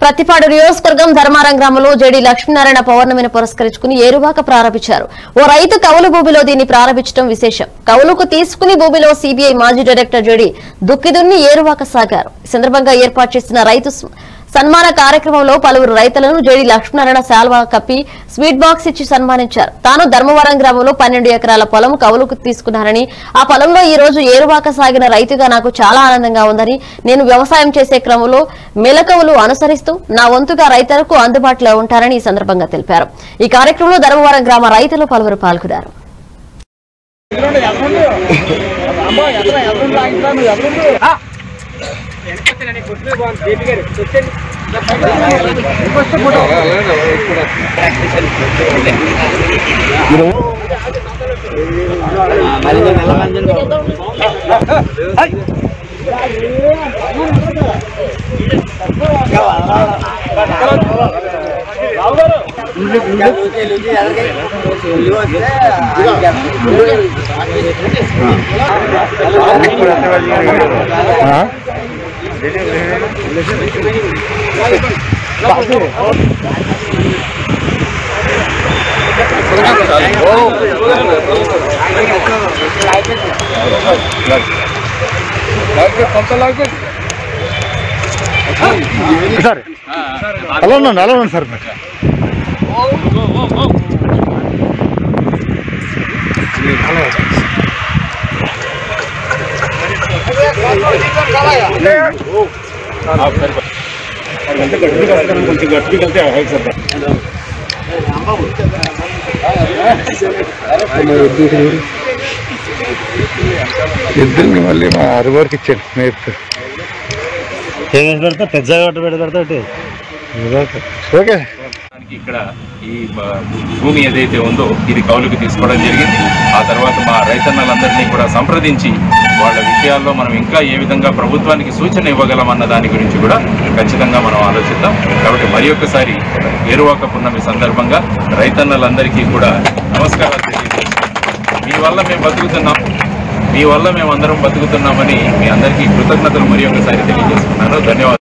ప్రతిపాడు నియోజకవర్గం ధర్మారం గ్రామంలో జేడీ లక్ష్మీనారాయణ పౌర్ణమిని పురస్కరించుకుని ఏరువాక ప్రారంభించారు ఓ రైతు కౌలు భూమిలో దీన్ని ప్రారంభించడం విశేషం కౌలుకు తీసుకుని భూమిలో సిబిఐ మాజీ డైరెక్టర్ జేడీ దుక్కిదున్ని ఏరువాక సాగారు ఈ సందర్భంగా ఏర్పాటు చేసిన రైతు స్- సన్మాన కార్యక్రమంలో పలువురు రైతులను జేడీ లక్ష్మీనారాయణ శాల్వా కప్పి స్వీట్ బాక్స్ ఇచ్చి సన్మానించారు తాను ధర్మవరం గ్రామంలో పన్నెండు ఎకరాల పొలం కౌలుకు తీసుకున్నారని ఆ పొలంలో ఈ రోజు ఏరువాక సాగిన రైతుగా నాకు చాలా ఆనందంగా ఉందని నేను వ్యవసాయం చేసే క్రమంలో మెలకువలు అనుసరిస్తూ నా వంతుగా రైతులకు అందుబాటులో ఉంటారని ఈ సందర్భంగా తెలిపారు ఈ కార్యక్రమంలో ధర్మవరం గ్రామ రైతులు పలువురు పాల్గొన్నారు సార్ అలా ఉండండి అలా ఉండండి సార్ మీరు ఇద్దరిని మళ్ళీ మా అరువారికి ఇచ్చాడు స్నేహితుడు ఏమేసి పెడతా పెద్ద గట్ట పెడతా పెడతా ఓకే దానికి ఇక్కడ ఈ బ- భూమి ఏదైతే ఉందో ఇది కౌలుకి తీసుకోవడం జరిగింది ఆ తర్వాత మా రైతన్నలందరినీ కూడా సంప్రదించి వాళ్ళ విషయాల్లో మనం ఇంకా ఏ విధంగా ప్రభుత్వానికి సూచన ఇవ్వగలం అన్న దాని గురించి కూడా ఖచ్చితంగా మనం ఆలోచిద్దాం కాబట్టి మరి ఒక్కసారి ఏరువాక పున్నమి సందర్భంగా రైతన్నలందరికీ కూడా నమస్కారాలు తెలియజేస్తున్నాం మీ వల్ల మేము బతుకుతున్నాం మీ వల్ల మేము అందరం బతుకుతున్నామని మీ అందరికీ కృతజ్ఞతలు మరి ఒకసారి తెలియజేస్తున్నాను ధన్యవాదాలు